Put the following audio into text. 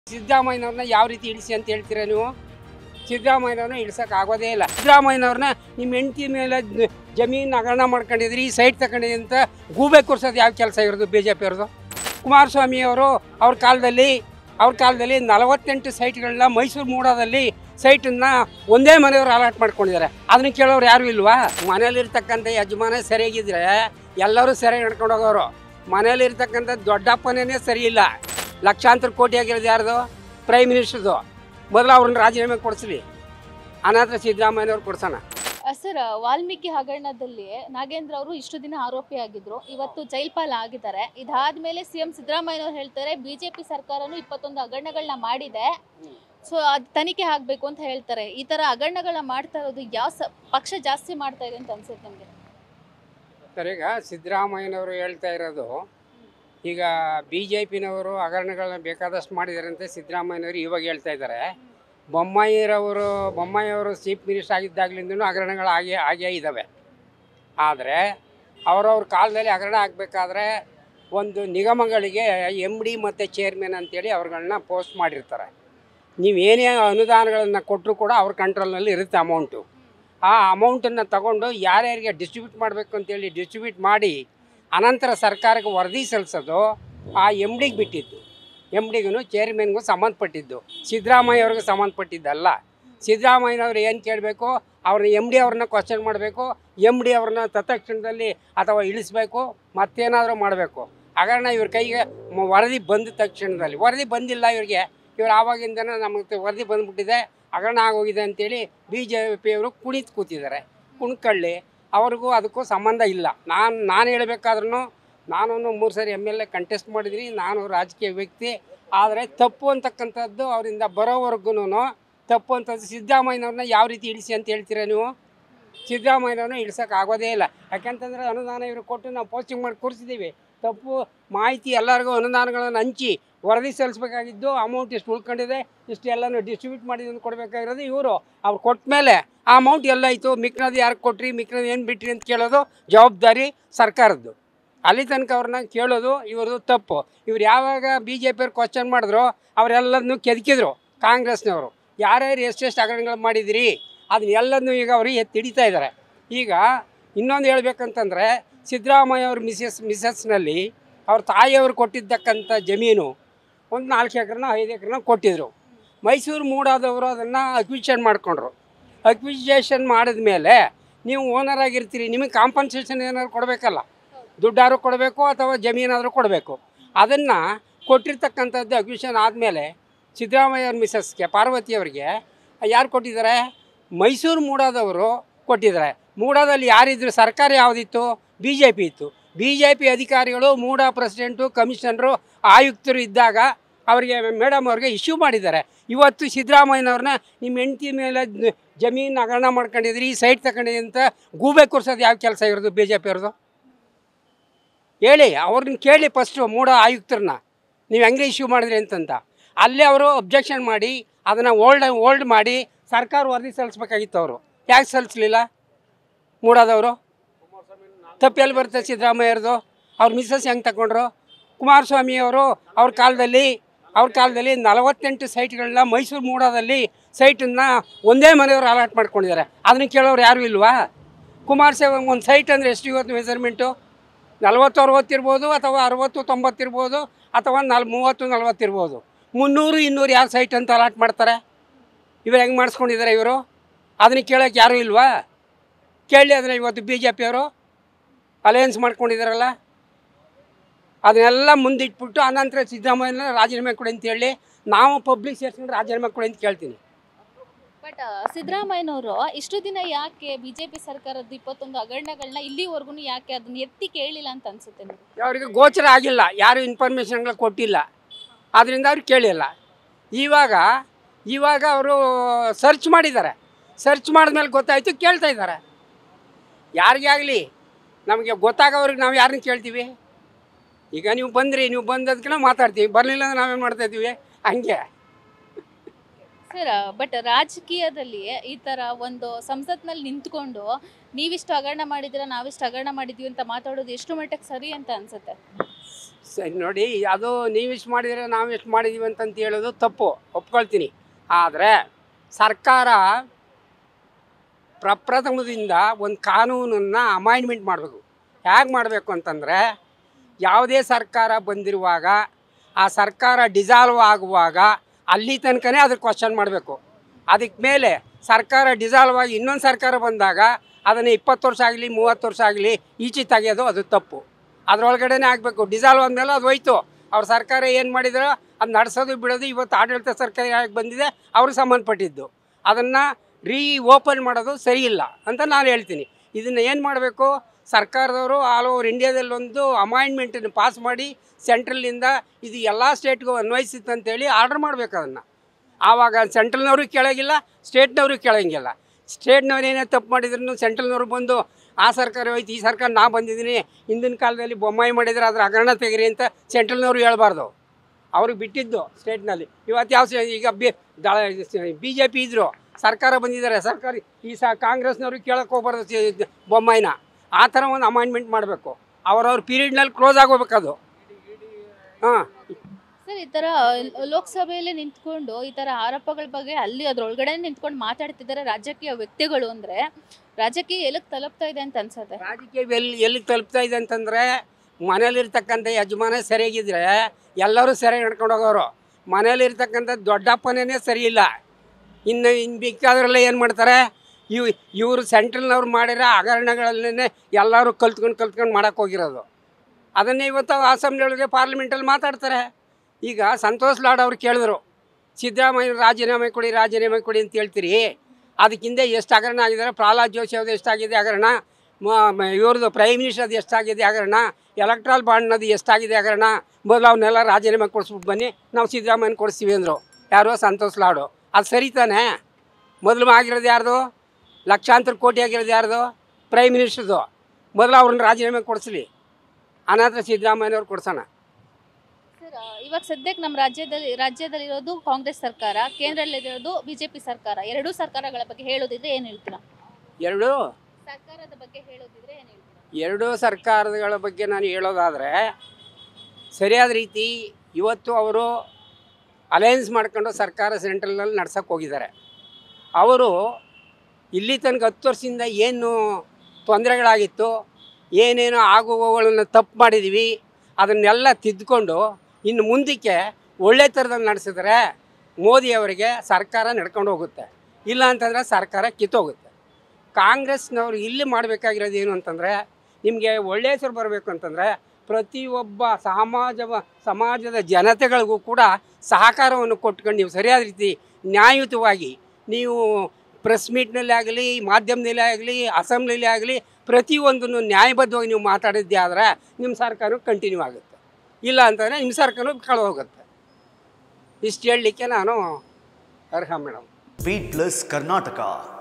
ಸಿದ್ದರಾಮಯ್ಯನವ್ರನ್ನ ಯಾವ ರೀತಿ ಇಳಿಸಿ ಅಂತ ಹೇಳ್ತೀರಾ ನೀವು ಸಿದ್ದರಾಮಯ್ಯನವ್ರನ್ನ ಇಳ್ಸಕ್ಕೆ ಆಗೋದೇ ಇಲ್ಲ ಸಿದ್ದರಾಮಯ್ಯನವ್ರನ್ನ ನಿಮ್ಮ ಹೆಂಡತಿ ಮೇಲೆ ದ- ಜಮೀನು ಹಗರಣ ಮಾಡ್ಕೊಂಡಿದ್ರಿ ಸೈಟ್ ತಗೊಂಡಿದ್ರಿ ಅಂತ ಗೂಬೆ ಕೂರ್ಸೋದು ಯಾವ ಕೆಲಸ ಇರೋದು ಬಿ ಜೆ ಪಿಯವ್ರದ್ದು ಕುಮಾರಸ್ವಾಮಿ ಅವರು ಅವ್ರ ಕಾಲದಲ್ಲಿ ಅವ್ರ ಕಾಲದಲ್ಲಿ ನಲವತ್ತೆಂಟು ಸೈಟ್ಗಳನ್ನ ಮೈಸೂರು ಮೂಡಾದಲ್ಲಿ ಸೈಟನ್ನ ಒಂದೇ ಮನೆಯವರು ಅಲಾಟ್ ಮಾಡ್ಕೊಂಡಿದ್ದಾರೆ ಅದನ್ನ ಕೇಳೋರು ಯಾರು ಇಲ್ವಾ ಮನೇಲಿರ್ತಕ್ಕಂಥ ಯಜಮಾನ ಸರಿಯಾಗಿದ್ರೆ ಎಲ್ಲರೂ ಸರಿಯಾಗಿ ನಡ್ಕೊಂಡು ಹೋಗೋರು ಮನೇಲಿರ್ತಕ್ಕಂಥ ದೊಡ್ಡಪ್ಪನೇ ಸರಿ ಇಲ್ಲ ಲಕ್ಷಾಂತರ ಕೋಟಿ ಆಗಿರೋದು ಯಾರ್ದು ಪ್ರೈಮ್ ಮಿನಿಸ್ಟರ್ದು ಮೊದಲು ಅವ್ರನ್ನ ರಾಜೀನಾಮೆ ಕೊಡಿಸ್ಲಿ ಅನಂತರ ಸಿದ್ದರಾಮಯ್ಯನವ್ರು ಕೊಡ್ಸೋಣ ಸರ್ ವಾಲ್ಮೀಕಿ ಹಗರಣದಲ್ಲಿ ನಾಗೇಂದ್ರ ಅವರು ಇಷ್ಟು ದಿನ ಆರೋಪಿಯಾಗಿದ್ರು ಇವತ್ತು ಜೈಲ್ಪಾಲ್ ಆಗಿದ್ದಾರೆ ಇದಾದ್ಮೇಲೆ ಸಿಎಂ ಸಿದ್ದರಾಮಯ್ಯನವರು ಹೇಳ್ತಾರೆ ಬಿಜೆಪಿ ಸರ್ಕಾರನು ಇಪ್ಪತ್ತೊಂದು ಹಗರಣಗಳನ್ನ ಮಾಡಿದೆ ಸೊ ಅದು ತನಿಖೆ ಆಗ್ಬೇಕು ಅಂತ ಹೇಳ್ತಾರೆ ಈ ತರ ಹಗರಣಗಳನ್ನ ಮಾಡ್ತಾ ಇರೋದು ಯಾವ ಸ ಪಕ್ಷ ಜಾಸ್ತಿ ಮಾಡ್ತಾ ಇದೆ ಅಂತ ಅನ್ಸುತ್ತೆ ನಿಮಗೆ ಸರ್ ಈಗ ಸಿದ್ದರಾಮಯ್ಯನವರು ಹೇಳ್ತಾ ಇರೋದು ಈಗ ಬಿ ಜೆ ಪಿನವರು ಹಗರಣಗಳನ್ನ ಬೇಕಾದಷ್ಟು ಮಾಡಿದ್ದಾರೆ ಅಂತ ಸಿದ್ದರಾಮಯ್ಯನವರು ಇವಾಗ ಹೇಳ್ತಾ ಇದ್ದಾರೆ ಬೊಮ್ಮಾಯಿರವರು ಬೊಮ್ಮಾಯಿಯವರು ಚೀಫ್ ಮಿನಿಸ್ಟರ್ ಆಗಿದ್ದಾಗಲಿಂದನೂ ಹಗರಣಗಳು ಆಗೇ ಆಗೇ ಇದ್ದಾವೆ ಆದರೆ ಅವರವ್ರ ಕಾಲದಲ್ಲಿ ಹಗರಣ ಆಗಬೇಕಾದ್ರೆ ಒಂದು ನಿಗಮಗಳಿಗೆ ಎಮ್ ಡಿ ಮತ್ತು ಚೇರ್ಮನ್ ಅಂತೇಳಿ ಅವ್ರುಗಳನ್ನ ಪೋಸ್ಟ್ ಮಾಡಿರ್ತಾರೆ ನೀವು ಏನೇ ಅನುದಾನಗಳನ್ನು ಕೊಟ್ಟರು ಕೂಡ ಅವ್ರ ಕಂಟ್ರೋಲ್ನಲ್ಲಿ ಇರುತ್ತೆ ಅಮೌಂಟು ಆ ಅಮೌಂಟನ್ನು ತಗೊಂಡು ಯಾರ್ಯಾರಿಗೆ ಡಿಸ್ಟ್ರಿಬ್ಯೂಟ್ ಮಾಡಬೇಕು ಅಂತೇಳಿ ಡಿಸ್ಟ್ರಿಬ್ಯೂಟ್ ಮಾಡಿ ಅನಂತರ ಸರ್ಕಾರಕ್ಕೆ ವರದಿ ಸಲ್ಲಿಸೋದು ಆ ಎಮ್ ಡಿಗೆ ಬಿಟ್ಟಿದ್ದು ಎಮ್ ಡಿಗೂ ಚೇರ್ಮನ್ಗೂ ಸಂಬಂಧಪಟ್ಟಿದ್ದು ಸಿದ್ದರಾಮಯ್ಯ ಅವ್ರಿಗೆ ಸಂಬಂಧಪಟ್ಟಿದ್ದಲ್ಲ ಸಿದ್ದರಾಮಯ್ಯನವ್ರು ಏನು ಕೇಳಬೇಕು ಅವ್ರನ್ನ ಎಮ್ ಡಿ ಅವ್ರನ್ನ ಕ್ವಶನ್ ಮಾಡಬೇಕು ಎಮ್ ಡಿ ಅವ್ರನ್ನ ತತ್ಕ್ಷಣದಲ್ಲಿ ಅಥವಾ ಇಳಿಸ್ಬೇಕು ಮತ್ತೇನಾದರೂ ಮಾಡಬೇಕು ಹಗರಣ ಇವ್ರ ಕೈಗೆ ಮ- ವರದಿ ಬಂದ ತಕ್ಷಣದಲ್ಲಿ ವರದಿ ಬಂದಿಲ್ಲ ಇವ್ರಿಗೆ ಇವ್ರು ಆವಾಗಿಂದನೇ ನಮಗೆ ವರದಿ ಬಂದ್ಬಿಟ್ಟಿದೆ ಹಗರಣ ಆಗೋಗಿದೆ ಅಂತೇಳಿ ಬಿ ಜೆ ಪಿಯವರು ಕುಣಿತು ಕೂತಿದ್ದಾರೆ ಕುಣ್ಕಳ್ಳಿ ಅವ್ರಿಗೂ ಅದಕ್ಕೂ ಸಂಬಂಧ ಇಲ್ಲ ನಾನು ನಾನು ಹೇಳ್ಬೇಕಾದ್ರೂ ನಾನು ಮೂರು ಸರಿ ಎಮ್ ಎಲ್ ಎ ಕಂಟೆಸ್ಟ್ ಮಾಡಿದ್ದೀನಿ ನಾನು ರಾಜಕೀಯ ವ್ಯಕ್ತಿ ಆದರೆ ತಪ್ಪು ಅಂತಕ್ಕಂಥದ್ದು ಅವರಿಂದ ಬರೋವರೆಗೂ ತಪ್ಪು ಅಂತದ್ದು ಸಿದ್ದರಾಮಯ್ಯನವ್ರನ್ನ ಯಾವ ರೀತಿ ಇಳಿಸಿ ಅಂತ ಹೇಳ್ತೀರಾ ನೀವು ಸಿದ್ದರಾಮಯ್ಯನವ್ರನ್ನ ಇಳ್ಸೋಕೆ ಆಗೋದೇ ಇಲ್ಲ ಯಾಕಂತಂದರೆ ಅನುದಾನ ಇವರು ಕೊಟ್ಟು ನಾವು ಪೋಸ್ಟಿಂಗ್ ಮಾಡಿ ಕೂರಿಸಿದ್ದೀವಿ ತಪ್ಪು ಮಾಹಿತಿ ಎಲ್ಲರಿಗೂ ಅನುದಾನಗಳನ್ನು ಹಂಚಿ ವರದಿ ಸಲ್ಲಿಸಬೇಕಾಗಿದ್ದು ಅಮೌಂಟ್ ಇಷ್ಟು ಉಳ್ಕೊಂಡಿದೆ ಇಷ್ಟು ಎಲ್ಲನೂ ಡಿಸ್ಟ್ರಿಬ್ಯೂಟ್ ಮಾಡಿ ಕೊಡಬೇಕಾಗಿರೋದು ಇವರು ಅವ್ರು ಕೊಟ್ಟ ಮೇಲೆ ಆ ಅಮೌಂಟ್ ಎಲ್ಲಾಯಿತು ಮಿಕ್ನದು ಯಾರು ಕೊಟ್ರಿ ಮಿಕ್ನದು ಏನು ಬಿಟ್ರಿ ಅಂತ ಕೇಳೋದು ಜವಾಬ್ದಾರಿ ಸರ್ಕಾರದ್ದು ಅಲ್ಲಿ ತನಕ ಅವ್ರನ್ನ ಕೇಳೋದು ಇವ್ರದ್ದು ತಪ್ಪು ಇವ್ರು ಯಾವಾಗ ಬಿ ಜೆ ಪಿಯವ್ರು ಕ್ವಶನ್ ಮಾಡಿದ್ರು ಅವರೆಲ್ಲದನ್ನು ಕೆದಕಿದ್ರು ಕಾಂಗ್ರೆಸ್ನವರು ಯಾರ್ಯಾರು ಎಷ್ಟೆಷ್ಟು ಹಗರಣಗಳು ಮಾಡಿದಿರಿ ಅದನ್ನ ಎಲ್ಲದನ್ನೂ ಈಗ ಅವರು ಎತ್ತಿ ಹಿಡಿತಾ ಇದ್ದಾರೆ ಈಗ ಇನ್ನೊಂದು ಹೇಳ್ಬೇಕಂತಂದರೆ ಸಿದ್ದರಾಮಯ್ಯ ಅವ್ರ ಮಿಸಸ್ ಮಿಸಸ್ನಲ್ಲಿ ಅವ್ರ ತಾಯಿಯವರು ಕೊಟ್ಟಿದ್ದಕ್ಕಂಥ ಜಮೀನು ಒಂದು ನಾಲ್ಕು ಎಕರೆನ ಐದು ಎಕರೆನ ಕೊಟ್ಟಿದ್ರು ಮೈಸೂರು ಮೂಡಾದವರು ಅದನ್ನು ಅಕ್ವಿಷನ್ ಮಾಡಿಕೊಂಡ್ರು ಅಕ್ವಿಜೇಷನ್ ಮಾಡಿದ ಮೇಲೆ ನೀವು ಓನರ್ ಆಗಿರ್ತೀರಿ ನಿಮಗೆ ಕಾಂಪನ್ಸೇಷನ್ ಏನಾದ್ರು ಕೊಡಬೇಕಲ್ಲ ದುಡ್ಡಾದ್ರು ಕೊಡಬೇಕು ಅಥವಾ ಜಮೀನಾದರೂ ಕೊಡಬೇಕು ಅದನ್ನು ಕೊಟ್ಟಿರ್ತಕ್ಕಂಥದ್ದು ಅಕ್ವಿಷನ್ ಆದಮೇಲೆ ಸಿದ್ದರಾಮಯ್ಯ ಅವ್ರ ಮಿಸಸ್ಗೆ ಪಾರ್ವತಿಯವರಿಗೆ ಯಾರು ಕೊಟ್ಟಿದ್ದಾರೆ ಮೈಸೂರು ಮೂಡಾದವರು ಕೊಟ್ಟಿದ್ದಾರೆ ಮೂಡಾದಲ್ಲಿ ಯಾರಿದ್ರು ಸರ್ಕಾರ ಯಾವುದಿತ್ತು ಬಿ ಜೆ ಪಿ ಇತ್ತು ಬಿ ಜೆ ಪಿ ಅಧಿಕಾರಿಗಳು ಮೂಡಾ ಪ್ರೆಸಿಡೆಂಟು ಕಮಿಷನರು ಆಯುಕ್ತರು ಇದ್ದಾಗ ಅವರಿಗೆ ಮೇಡಮ್ ಅವ್ರಿಗೆ ಇಶ್ಯೂ ಮಾಡಿದ್ದಾರೆ ಇವತ್ತು ಸಿದ್ದರಾಮಯ್ಯನವ್ರನ್ನ ನಿಮ್ಮ ಹೆಂಡತಿ ಮೇಲೆ ದ- ಜಮೀನು ಹಗರಣ ಮಾಡ್ಕೊಂಡಿದ್ರಿ ಸೈಟ್ ತಗೊಂಡಿದ್ರಿ ಅಂತ ಗೂಬೆ ಕೂರ್ಸೋದು ಯಾವ ಕೆಲಸ ಇರೋದು ಬಿ ಜೆ ಪಿಯವ್ರದ್ದು ಹೇಳಿ ಅವ್ರನ್ನ ಕೇಳಿ ಫಸ್ಟು ಮೂಡ ಆಯುಕ್ತರನ್ನ ನೀವು ಹೆಂಗೆ ಇಶ್ಯೂ ಮಾಡಿದ್ರಿ ಅಂತಂತ ಅಲ್ಲೇ ಅವರು ಅಬ್ಜೆಕ್ಷನ್ ಮಾಡಿ ಅದನ್ನು ಓಲ್ಡ್ ಓಲ್ಡ್ ಮಾಡಿ ಸರ್ಕಾರ ವರದಿ ಸಲ್ಲಿಸ್ಬೇಕಾಗಿತ್ತು ಅವರು ಯಾಕೆ ಸಲ್ಲಿಸ್ಲಿಲ್ಲ ಮೂಡಾದವರು ತಪ್ಪೆಲ್ಲಿ ಬರುತ್ತೆ ಸಿದ್ದರಾಮಯ್ಯರದು ಅವ್ರ ಮಿಸ್ಸಸ್ ಹೆಂಗೆ ತಗೊಂಡ್ರು ಕುಮಾರಸ್ವಾಮಿ ಅವರು ಅವ್ರ ಕಾಲದಲ್ಲಿ ಅವ್ರ ಕಾಲದಲ್ಲಿ ನಲವತ್ತೆಂಟು ಸೈಟ್ಗಳನ್ನ ಮೈಸೂರು ಮೂಡಾದಲ್ಲಿ ಸೈಟನ್ನು ಒಂದೇ ಮನೆಯವರು ಅಲಾಟ್ ಮಾಡ್ಕೊಂಡಿದ್ದಾರೆ ಅದನ್ನ ಕೇಳೋರು ಯಾರೂ ಇಲ್ವಾ ಕುಮಾರಸ್ವಾಮಿ ಒಂದು ಸೈಟ್ ಅಂದರೆ ಎಷ್ಟು ಇವತ್ತು ಮೆಜರ್ಮೆಂಟು ನಲ್ವತ್ತು ಅರವತ್ತು ಇರ್ಬೋದು ಅಥವಾ ಅರವತ್ತು ತೊಂಬತ್ತು ಇರ್ಬೋದು ಅಥವಾ ನಲ್ ಮೂವತ್ತು ನಲ್ವತ್ತು ಇರ್ಬೋದು ಮುನ್ನೂರು ಇನ್ನೂರು ಯಾರು ಸೈಟ್ ಅಂತ ಅಲಾಟ್ ಮಾಡ್ತಾರೆ ಇವ್ರು ಹೆಂಗೆ ಮಾಡಿಸ್ಕೊಂಡಿದ್ದಾರೆ ಇವರು ಅದನ್ನ ಕೇಳೋಕ್ಕೆ ಯಾರೂ ಇಲ್ವಾ ಕೇಳಿ ಅದನ್ನ ಇವತ್ತು ಬಿ ಜೆ ಪಿಯವರು ಅಲಯನ್ಸ್ ಮಾಡ್ಕೊಂಡಿದ್ದಾರಲ್ಲ ಅದನ್ನೆಲ್ಲ ಮುಂದಿಟ್ಬಿಟ್ಟು ಅನಂತರ ಸಿದ್ದರಾಮಯ್ಯನ ರಾಜೀನಾಮೆ ಕೊಡಿ ಅಂತ ಹೇಳಿ ನಾವು ಪಬ್ಲಿಕ್ ಸೇರ್ಸ್ಕೊಂಡು ರಾಜೀನಾಮೆ ಕೊಡಿ ಅಂತ ಕೇಳ್ತೀನಿ ಬಟ್ ಸಿದ್ದರಾಮಯ್ಯನವರು ಇಷ್ಟು ದಿನ ಯಾಕೆ ಬಿಜೆಪಿ ಸರ್ಕಾರದ ಇಪ್ಪತ್ತೊಂದು ಹಗರಣಗಳನ್ನ ಇಲ್ಲಿವರೆಗೂ ಯಾಕೆ ಅದನ್ನ ಎತ್ತಿ ಕೇಳಿಲ್ಲ ಅಂತ ಅನ್ಸುತ್ತೆ ನಿಮಗೆ ಅವರಿಗೆ ಗೋಚರ ಆಗಿಲ್ಲ ಯಾರು ಇನ್ಫಾರ್ಮೇಷನ್ಗಳು ಕೊಟ್ಟಿಲ್ಲ ಆದ್ದರಿಂದ ಅವ್ರು ಕೇಳಿಲ್ಲ ಇವಾಗ ಇವಾಗ ಅವರು ಸರ್ಚ್ ಮಾಡಿದ್ದಾರೆ ಸರ್ಚ್ ಮಾಡಿದ್ಮೇಲೆ ಗೊತ್ತಾಯಿತು ಕೇಳ್ತಾ ಇದ್ದಾರೆ ಯಾರಿಗೇ ಆಗಲಿ ನಮಗೆ ಗೊತ್ತಾಗೋವ್ರಿಗೆ ನಾವು ಯಾರನ್ನ ಕೇಳ್ತೀವಿ ಈಗ ನೀವು ಬಂದ್ರಿ ನೀವು ಬಂದದಕ್ಕೆ ಮಾತಾಡ್ತೀವಿ ಬರಲಿಲ್ಲ ಅಂದ್ರೆ ನಾವೇನು ಮಾಡ್ತಾ ಇದ್ದೀವಿ ಹಂಗೆ ಸರ್ ಬಟ್ ರಾಜಕೀಯದಲ್ಲಿ ಈ ತರ ಒಂದು ಸಂಸತ್ನಲ್ಲಿ ನಿಂತ್ಕೊಂಡು ನೀವಿಷ್ಟು ಹಗರಣ ಮಾಡಿದಿರ ನಾವಿಷ್ಟು ಹಗರಣ ಮಾಡಿದ್ವಿ ಅಂತ ಮಾತಾಡೋದು ಎಷ್ಟು ಮಟ್ಟಕ್ಕೆ ಸರಿ ಅಂತ ಅನ್ಸುತ್ತೆ ಸರಿ ನೋಡಿ ಅದು ನೀವು ಇಷ್ಟು ಮಾಡಿದರೆ ನಾವು ಎಷ್ಟು ಮಾಡಿದ್ದೀವಿ ಅಂತಂತ ಹೇಳೋದು ತಪ್ಪು ಒಪ್ಕೊಳ್ತೀನಿ ಆದರೆ ಸರ್ಕಾರ ಪ್ರಪ್ರಥಮದಿಂದ ಒಂದು ಕಾನೂನನ್ನು ಅಮೈಂಡ್ಮೆಂಟ್ ಮಾಡಬೇಕು ಹೇಗೆ ಮಾಡಬೇಕು ಅಂತಂದರೆ ಯಾವುದೇ ಸರ್ಕಾರ ಬಂದಿರುವಾಗ ಆ ಸರ್ಕಾರ ಡಿಸಾಲ್ವ್ ಆಗುವಾಗ ಅಲ್ಲಿ ತನಕನೇ ಅದ್ರ ಕ್ವಶನ್ ಮಾಡಬೇಕು ಅದಕ್ಕೆ ಮೇಲೆ ಸರ್ಕಾರ ಡಿಸಾಲ್ವ್ ಆಗಿ ಇನ್ನೊಂದು ಸರ್ಕಾರ ಬಂದಾಗ ಅದನ್ನು ಇಪ್ಪತ್ತು ವರ್ಷ ಆಗಲಿ ಮೂವತ್ತು ವರ್ಷ ಆಗಲಿ ಈಚೆ ತೆಗೆಯೋದು ಅದು ತಪ್ಪು ಅದರೊಳಗಡೆನೇ ಆಗಬೇಕು ಡಿಸಾಲ್ವ್ ಆದಮೇಲೆ ಅದು ಹೋಯ್ತು ಅವ್ರ ಸರ್ಕಾರ ಏನು ಮಾಡಿದ್ರು ಅದು ನಡೆಸೋದು ಬಿಡೋದು ಇವತ್ತು ಆಡಳಿತ ಸರ್ಕಾರ ಯಾಕೆ ಬಂದಿದೆ ಅವ್ರಿಗೆ ಸಂಬಂಧಪಟ್ಟಿದ್ದು ಅದನ್ನು ರೀ ಓಪನ್ ಮಾಡೋದು ಸರಿ ಇಲ್ಲ ಅಂತ ನಾನು ಹೇಳ್ತೀನಿ ಇದನ್ನು ಏನು ಮಾಡಬೇಕು ಸರ್ಕಾರದವರು ಆಲ್ ಓವರ್ ಇಂಡಿಯಾದಲ್ಲಿ ಒಂದು ಅಮಾಯಿಂಟ್ಮೆಂಟನ್ನು ಪಾಸ್ ಮಾಡಿ ಸೆಂಟ್ರಲಿಂದ ಇದು ಎಲ್ಲ ಸ್ಟೇಟ್ಗೂ ಅನ್ವಯಿಸಿತ್ತು ಅಂತೇಳಿ ಆರ್ಡರ್ ಮಾಡಬೇಕು ಅದನ್ನು ಆವಾಗ ಸೆಂಟ್ರಲ್ನವರು ಕೇಳೋಂಗಿಲ್ಲ ಸ್ಟೇಟ್ನವರು ಕೇಳೋಂಗಿಲ್ಲ ಸ್ಟೇಟ್ನವ್ರು ಏನೇ ತಪ್ಪು ಮಾಡಿದ್ರು ಸೆಂಟ್ರಲ್ನವ್ರು ಬಂದು ಆ ಸರ್ಕಾರ ಹೋಯ್ತು ಈ ಸರ್ಕಾರ ನಾ ಬಂದಿದ್ದೀನಿ ಹಿಂದಿನ ಕಾಲದಲ್ಲಿ ಬೊಮ್ಮಾಯಿ ಮಾಡಿದ್ರೆ ಅದ್ರ ಹಗರಣ ತೆಗಿರಿ ಅಂತ ಸೆಂಟ್ರಲ್ನವ್ರು ಹೇಳ್ಬಾರ್ದು ಅವ್ರಿಗೆ ಬಿಟ್ಟಿದ್ದು ಸ್ಟೇಟ್ನಲ್ಲಿ ಇವತ್ತು ಯಾವ ಸ- ಈಗ ಬಿ ಬಿ ಜೆ ಪಿ ಇದ್ದರು ಸರ್ಕಾರ ಬಂದಿದ್ದಾರೆ ಸರ್ಕಾರ ಈ ಸ ಕಾಂಗ್ರೆಸ್ನವ್ರಿಗೆ ಕೇಳಕ್ಕೆ ಹೋಗ್ಬಾರ್ದು ಸಿ- ಬೊಮ್ಮಾಯಿನ ಆ ಥರ ಒಂದು ಅಮಾಯಿಂಟ್ಮೆಂಟ್ ಮಾಡಬೇಕು ಅವ್ರವ್ರ ಪೀರಿಯಡ್ನಲ್ಲಿ ಕ್ಲೋಸ್ ಆಗೋಬೇಕು ಅದು ಹಾಂ ಸರ್ ಈ ತರ ಲೋಕಸಭೆಯಲ್ಲಿ ನಿಂತ್ಕೊಂಡು ಈ ತರ ಆರೋಪಗಳ ಬಗ್ಗೆ ಅಲ್ಲಿ ಅದ್ರೊಳಗಡೆ ನಿಂತ್ಕೊಂಡು ಮಾತಾಡ್ತಿದ್ದಾರೆ ರಾಜಕೀಯ ವ್ಯಕ್ತಿಗಳು ಅಂದ್ರೆ ರಾಜಕೀಯ ಎಲ್ಲಿಗೆ ತಲುಪ್ತಾ ಇದೆ ಅಂತ ಅನ್ಸತ್ತೆ ರಾಜಕೀಯ ಎಲ್ಲಿ ಎಲ್ಲಿಗೆ ತಲುಪ್ತಾ ಇದೆ ಅಂತಂದರೆ ಮನೇಲಿರ್ತಕ್ಕಂಥ ಯಜಮಾನ ಸರಿಯಾಗಿದ್ದರೆ ಎಲ್ಲರೂ ಸರಿಯಾಗಿ ನಡ್ಕೊಂಡು ಹೋಗೋರು ಮನೇಲಿರ್ತಕ್ಕಂಥ ದೊಡ್ಡಪ್ಪನೇ ಸರಿ ಇಲ್ಲ ಇನ್ನು ಇನ್ನು ಬೇಕಾದ್ರೆಲ್ಲ ಏನು ಮಾಡ್ತಾರೆ ಇವ್ ಇವರು ಸೆಂಟ್ರಲ್ನವ್ರು ಮಾಡಿರೋ ಹಗರಣಗಳನ್ನೇ ಎಲ್ಲರೂ ಕಲ್ತ್ಕೊಂಡು ಕಲ್ತ್ಕೊಂಡು ಮಾಡೋಕ್ಕೆ ಹೋಗಿರೋದು ಅದನ್ನೇ ಇವತ್ತು ಅಸೆಂಬ್ಲಿ ಪಾರ್ಲಿಮೆಂಟಲ್ಲಿ ಮಾತಾಡ್ತಾರೆ ಈಗ ಸಂತೋಷ್ ಲಾಡ್ ಅವ್ರು ಕೇಳಿದ್ರು ಸಿದ್ದರಾಮಯ್ಯ ರಾಜೀನಾಮೆ ಕೊಡಿ ರಾಜೀನಾಮೆ ಕೊಡಿ ಅಂತ ಹೇಳ್ತೀರಿ ಅದಕ್ಕಿಂತ ಎಷ್ಟು ಹಗರಣ ಆಗಿದ್ದಾರೆ ಪ್ರಹ್ಲಾದ್ ಜೋಶಿ ಅವ್ರದ್ದು ಎಷ್ಟಾಗಿದೆ ಹಗರಣ ಇವ್ರದ್ದು ಪ್ರೈಮ್ ಮಿನಿಸ್ಟರ್ದು ಎಷ್ಟಾಗಿದೆ ಹಗರಣ ಎಲೆಕ್ಟ್ರಾಲ್ ಬಾಂಡ್ನದು ಎಷ್ಟಾಗಿದೆ ಹಗರಣ ಮೊದಲು ಅವನ್ನೆಲ್ಲ ರಾಜೀನಾಮೆ ಕೊಡಿಸ್ಬಿಟ್ಟು ಬನ್ನಿ ನಾವು ಸಿದ್ದರಾಮಯ್ಯನ ಕೊಡಿಸ್ತೀವಿ ಅಂದರು ಯಾರೋ ಸಂತೋಷ್ ಲಾಡು ಅದು ಸರಿ ತಾನೇ ಮೊದಲು ಆಗಿರೋದು ಯಾರ್ದು ಲಕ್ಷಾಂತರ ಕೋಟಿ ಆಗಿರೋದು ಯಾರ್ದು ಪ್ರೈಮ್ ಮಿನಿಸ್ಟರ್ದು ಮೊದಲು ಅವ್ರನ್ನ ರಾಜೀನಾಮೆ ಕೊಡಿಸ್ಲಿ ಅನಂತರ ಸಿದ್ದರಾಮಯ್ಯನವ್ರು ಕೊಡ್ಸೋಣ ಸರ್ ಇವಾಗ ಸದ್ಯಕ್ಕೆ ನಮ್ಮ ರಾಜ್ಯದಲ್ಲಿ ರಾಜ್ಯದಲ್ಲಿರೋದು ಕಾಂಗ್ರೆಸ್ ಸರ್ಕಾರ ಕೇಂದ್ರದಲ್ಲಿರೋದು ಬಿಜೆಪಿ ಸರ್ಕಾರ ಎರಡೂ ಸರ್ಕಾರಗಳ ಬಗ್ಗೆ ಹೇಳೋದಿದ್ರೆ ಏನು ಹೇಳ್ತೀರಾ ಎರಡು ಸರ್ಕಾರದ ಬಗ್ಗೆ ಹೇಳೋದಿದ್ರೆ ಏನು ಹೇಳ್ತೀರಾ ಎರಡೂ ಸರ್ಕಾರಗಳ ಬಗ್ಗೆ ನಾನು ಹೇಳೋದಾದರೆ ಸರಿಯಾದ ರೀತಿ ಇವತ್ತು ಅವರು ಅಲಯನ್ಸ್ ಮಾಡ್ಕೊಂಡು ಸರ್ಕಾರ ಸೆಂಟ್ರಲ್ನಲ್ಲಿ ನಡ್ಸೋಕ್ಕೆ ಹೋಗಿದ್ದಾರೆ ಅವರು ಇಲ್ಲಿ ತನಕ ಹತ್ತು ವರ್ಷದಿಂದ ಏನು ತೊಂದರೆಗಳಾಗಿತ್ತು ಏನೇನೋ ಆಗುವವುಗಳನ್ನು ತಪ್ಪು ಮಾಡಿದ್ದೀವಿ ಅದನ್ನೆಲ್ಲ ತಿದ್ದುಕೊಂಡು ಇನ್ನು ಮುಂದಕ್ಕೆ ಒಳ್ಳೆ ಥರದಲ್ಲಿ ನಡೆಸಿದ್ರೆ ಮೋದಿಯವರಿಗೆ ಸರ್ಕಾರ ನಡ್ಕೊಂಡು ಹೋಗುತ್ತೆ ಇಲ್ಲ ಅಂತಂದರೆ ಸರ್ಕಾರ ಕಿತ್ತೋಗುತ್ತೆ ಕಾಂಗ್ರೆಸ್ನವರು ಇಲ್ಲಿ ಮಾಡಬೇಕಾಗಿರೋದು ಏನು ಅಂತಂದರೆ ನಿಮಗೆ ಒಳ್ಳೆ ಹೆಸರು ಬರಬೇಕು ಅಂತಂದರೆ ಪ್ರತಿಯೊಬ್ಬ ಸಮಾಜ ಸಮಾಜದ ಜನತೆಗಳಿಗೂ ಕೂಡ ಸಹಕಾರವನ್ನು ಕೊಟ್ಕೊಂಡು ನೀವು ಸರಿಯಾದ ರೀತಿ ನ್ಯಾಯಯುತವಾಗಿ ನೀವು ಪ್ರೆಸ್ ಮೀಟ್ನಲ್ಲಿ ಆಗಲಿ ಮಾಧ್ಯಮದಲ್ಲಿ ಆಗಲಿ ಅಸೆಂಬ್ಲಿಲಿ ಆಗಲಿ ಪ್ರತಿಯೊಂದನ್ನು ನ್ಯಾಯಬದ್ಧವಾಗಿ ನೀವು ಮಾತಾಡಿದ್ದೆ ಆದರೆ ನಿಮ್ಮ ಸರ್ಕಾರ ಕಂಟಿನ್ಯೂ ಆಗುತ್ತೆ ಇಲ್ಲ ಅಂತಂದರೆ ನಿಮ್ಮ ಸರ್ಕಾರ ಕಳೆದು ಹೋಗುತ್ತೆ ಇಷ್ಟು ಹೇಳಲಿಕ್ಕೆ ನಾನು ಅರ್ಹ ಮೇಡಮ್ ಬೀಟ್ ಪ್ಲಸ್ ಕರ್ನಾಟಕ